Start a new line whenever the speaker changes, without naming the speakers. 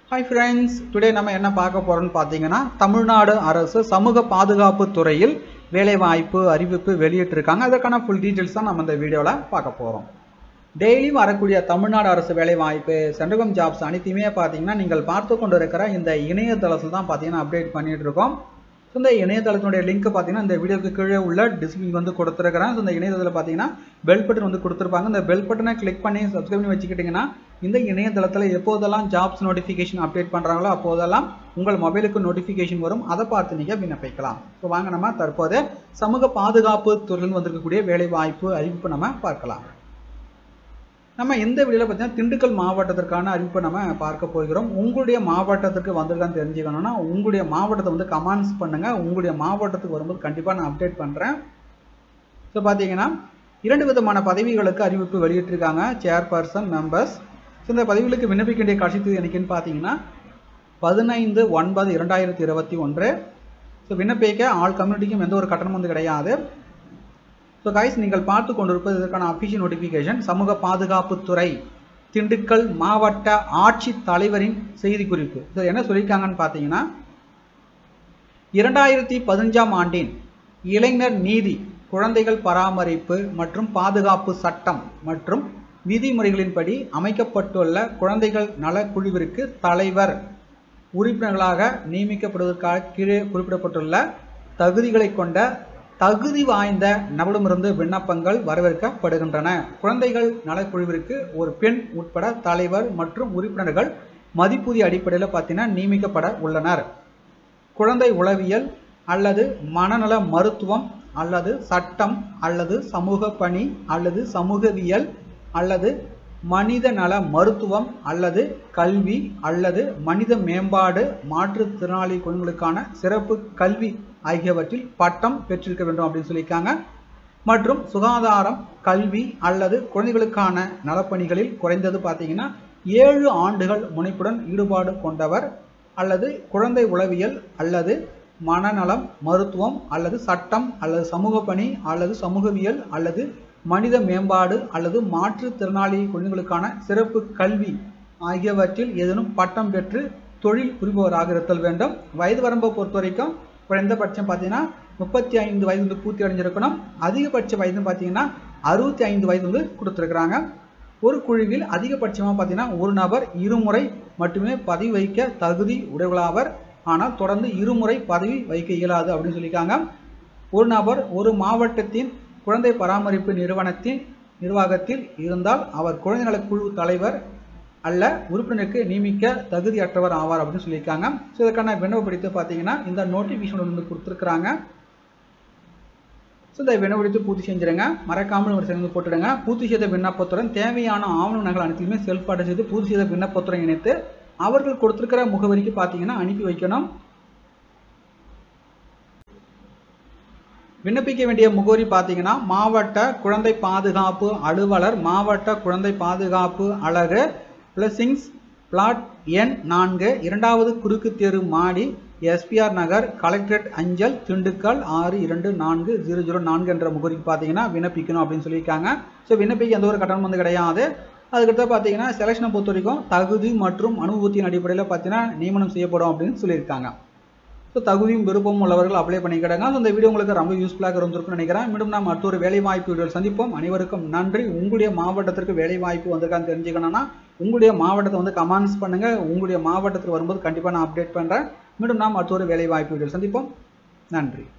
hi friends today நம்ம என்ன பார்க்க போறோம்னு பார்த்தீங்கன்னா தமிழ்நாடு அரசு சமூக பாதுகாப்பு துறையில் வேலைவாய்ப்பு அறிவிப்பு வெளியிட்டிருக்காங்க அதற்கான ஃபுல் டீட்டெயில்ஸ் தான் நம்ம இந்த வீடியோவில் பார்க்க போகிறோம் டெய்லியும் வரக்கூடிய தமிழ்நாடு அரசு வேலைவாய்ப்பு சென்ட்ரகம் ஜாப்ஸ் அனைத்தையுமே பார்த்தீங்கன்னா நீங்கள் பார்த்து கொண்டு இருக்கிற இந்த இணையதளத்தில் தான் பார்த்தீங்கன்னா அப்டேட் பண்ணிட்டு இருக்கோம் ஸோ இந்த இணையதளத்தினுடைய லிங்க் பார்த்தீங்கன்னா இந்த வீடியோக்கு கீழே உள்ள டிஸ்கிரிப்ஷன் வந்து கொடுத்துருக்கிறேன் ஸோ இந்த இணையதளத்தில் பார்த்தீங்கன்னா பெல் பட்டன் வந்து கொடுத்துருப்பாங்க இந்த பெல் பட்டனை கிளிக் பண்ணி சப்ஸ்கிரைப் பண்ணி வச்சுக்கிட்டிங்கன்னா இந்த இணையதளத்தில் எப்போதெல்லாம் ஜாப்ஸ் நோட்டிஃபிகேஷன் அப்டேட் பண்ணுறாங்களோ அப்போதெல்லாம் உங்கள் மொபைலுக்கு நோட்டிஃபிகேஷன் வரும் அதை பார்த்து நீங்கள் விண்ணப்பிக்கலாம் ஸோ வாங்க நம்ம தற்போது சமூக பாதுகாப்பு துறையில் வந்திருக்கக்கூடிய வேலை வாய்ப்பு அறிவிப்பு நம்ம பார்க்கலாம் நம்ம எந்த வீடியோவில் பார்த்தீங்கன்னா திண்டுக்கல் மாவட்டத்திற்கான அறிவிப்பை நம்ம பார்க்க போகிறோம் உங்களுடைய மாவட்டத்துக்கு வந்திருக்கான்னு தெரிஞ்சுக்கணும்னா உங்களுடைய மாவட்டத்தை வந்து கமெண்ட்ஸ் பண்ணுங்கள் உங்களுடைய மாவட்டத்துக்கு வரும்போது கண்டிப்பாக நான் அப்டேட் பண்ணுறேன் ஸோ பார்த்தீங்கன்னா இரண்டு விதமான பதவிகளுக்கு அறிவிப்பு வெளியிட்டிருக்காங்க சேர்பர்சன் மெம்பர்ஸ் ஸோ இந்த பதவிகளுக்கு விண்ணப்பிக்க வேண்டிய கடைசி தேதி என்னைக்குன்னு பார்த்தீங்கன்னா பதினைந்து ஒன்பது இரண்டாயிரத்தி இருபத்தி ஒன்று ஸோ விண்ணப்பிக்க ஆல் கம்யூனிட்டிக்கும் எந்த ஒரு கட்டணமும் வந்து கிடையாது ஸோ கைஸ் நீங்கள் பார்த்து கொண்டிருப்பது இதற்கான அஃபிஷியல் நோட்டிஃபிகேஷன் சமூக பாதுகாப்பு துறை திண்டுக்கல் மாவட்ட ஆட்சி தலைவரின் செய்தி குறிப்பு ஸோ என்ன சொல்லியிருக்காங்கன்னு பார்த்தீங்கன்னா இரண்டாயிரத்தி பதினஞ்சாம் ஆண்டின் இளைஞர் நீதி குழந்தைகள் பராமரிப்பு மற்றும் பாதுகாப்பு சட்டம் மற்றும் விதிமுறைகளின்படி அமைக்கப்பட்டுள்ள குழந்தைகள் நலக்குழுவிற்கு தலைவர் உறுப்பினர்களாக நியமிக்கப்படுவதற்காக கீழே குறிப்பிடப்பட்டுள்ள தகுதிகளை கொண்ட தகுதி வாய்ந்த நபரிடமிருந்து விண்ணப்பங்கள் வரவேற்கப்படுகின்றன குழந்தைகள் நலக்குழுவிற்கு ஒரு பெண் உட்பட தலைவர் மற்றும் உறுப்பினர்கள் மதிப்பூதிய அடிப்படையில் பார்த்தீங்கன்னா நியமிக்கப்பட உள்ளனர் குழந்தை உளவியல் அல்லது மனநல மருத்துவம் அல்லது சட்டம் அல்லது சமூக பணி அல்லது சமூகவியல் அல்லது மனித நல மருத்துவம் அல்லது கல்வி அல்லது மனித மேம்பாடு மாற்றுத்திறனாளி குழந்தைகளுக்கான சிறப்பு கல்வி ஆகியவற்றில் பட்டம் பெற்றிருக்க வேண்டும் அப்படின்னு சொல்லியிருக்காங்க மற்றும் சுகாதாரம் கல்வி அல்லது குழந்தைகளுக்கான நலப்பணிகளில் குறைந்தது பார்த்தீங்கன்னா ஏழு ஆண்டுகள் முனைப்புடன் ஈடுபாடு கொண்டவர் அல்லது குழந்தை உளவியல் அல்லது மனநலம் மருத்துவம் அல்லது சட்டம் அல்லது சமூக பணி அல்லது சமூகவியல் அல்லது மனித மேம்பாடு அல்லது மாற்றுத்திறனாளி குழந்தைகளுக்கான சிறப்பு கல்வி ஆகியவற்றில் ஏதேனும் பட்டம் பெற்று தொழில் புரிபவராக இருத்தல் வேண்டும் வயது வரம்பை பொறுத்த வரைக்கும் குறைந்தபட்சம் பார்த்தீங்கன்னா முப்பத்தி ஐந்து வயது வந்து பூர்த்தி அடைஞ்சிருக்கணும் அதிகபட்ச வயது பார்த்தீங்கன்னா அறுபத்தி ஐந்து வயது வந்து கொடுத்துருக்குறாங்க ஒரு குழுவில் அதிகபட்சமாக பார்த்தீங்கன்னா ஒரு நபர் இருமுறை மட்டுமே பதவி வைக்க தகுதி உடையவளாவர் ஆனால் தொடர்ந்து இருமுறை பதவி வைக்க இயலாது அப்படின்னு சொல்லியிருக்காங்க ஒரு நபர் ஒரு மாவட்டத்தின் குழந்தை பராமரிப்பு நிறுவனத்தின் நிர்வாகத்தில் இருந்தால் அவர் குழந்தை நலக்குழு தலைவர் அல்ல உறுப்பினருக்கு நியமிக்க தகுதியற்றவர் ஆவார் அப்படின்னு சொல்லியிருக்காங்க ஸோ இதற்கான விண்ணப்படித்து பார்த்தீங்கன்னா இந்த நோட்டிஃபிகேஷன் வந்து கொடுத்துருக்குறாங்க ஸோ இந்த விண்ணப்படித்து பூர்த்தி செஞ்சிருங்க மறக்காமல் ஒரு சேர்ந்து போட்டுடுங்க பூர்த்தி செய்த விண்ணப்பத்துடன் தேவையான ஆவணங்கள் அனைத்தையுமே செல்ஃப் அட்டை செய்து பூர்த்தி செய்த விண்ணப்பத்துடன் இணைத்து அவர்கள் கொடுத்துருக்கிற முகவரிக்கு பார்த்தீங்கன்னா அனுப்பி வைக்கணும் விண்ணப்பிக்க வேண்டிய முகவரி பார்த்தீங்கன்னா மாவட்ட குழந்தை பாதுகாப்பு அலுவலர் மாவட்ட குழந்தை பாதுகாப்பு அலகு பிளஸிங்ஸ் பிளாட் எண் நான்கு இரண்டாவது குறுக்கு தெரு மாடி எஸ்பிஆர் நகர் கலெக்டரேட் அஞ்சல் திண்டுக்கல் ஆறு இரண்டு நான்கு ஜீரோ ஜீரோ நான்கு என்ற முகவரிக்கு பார்த்தீங்கன்னா விண்ணப்பிக்கணும் அப்படின்னு சொல்லியிருக்காங்க ஸோ விண்ணப்பிக்க எந்த ஒரு கட்டணம் வந்து கிடையாது அதுக்கடுத்து பார்த்தீங்கன்னா செலெக்ஷனை பொறுத்த வரைக்கும் தகுதி மற்றும் அனுபவத்தின் அடிப்படையில் பார்த்தீங்கன்னா நியமனம் செய்யப்படும் அப்படின்னு சொல்லியிருக்காங்க ஸோ தகுதியும் விருப்பமும் உள்ளவர்கள் அப்ளை பண்ணிக்கிட்டாங்க ஸோ இந்த வீடியோ உங்களுக்கு ரொம்ப யூஸ்ஃபுல்லாக இருந்திருக்கும்னு நினைக்கிறேன் மீண்டும் நாம் மற்றொரு வேலை வாய்ப்பு வீடியோ சந்திப்போம் அனைவருக்கும் நன்றி உங்களுடைய மாவட்டத்திற்கு வேலை வாய்ப்பு வந்திருக்கான்னு தெரிஞ்சுக்கணும்னா உங்களுடைய மாவட்டத்தை வந்து கமெண்ட்ஸ் பண்ணுங்கள் உங்களுடைய மாவட்டத்துக்கு வரும்போது கண்டிப்பாக நான் அப்டேட் பண்ணுறேன் மீண்டும் நாம் மற்றொரு வேலை வாய்ப்பு வீடியோ சந்திப்போம் நன்றி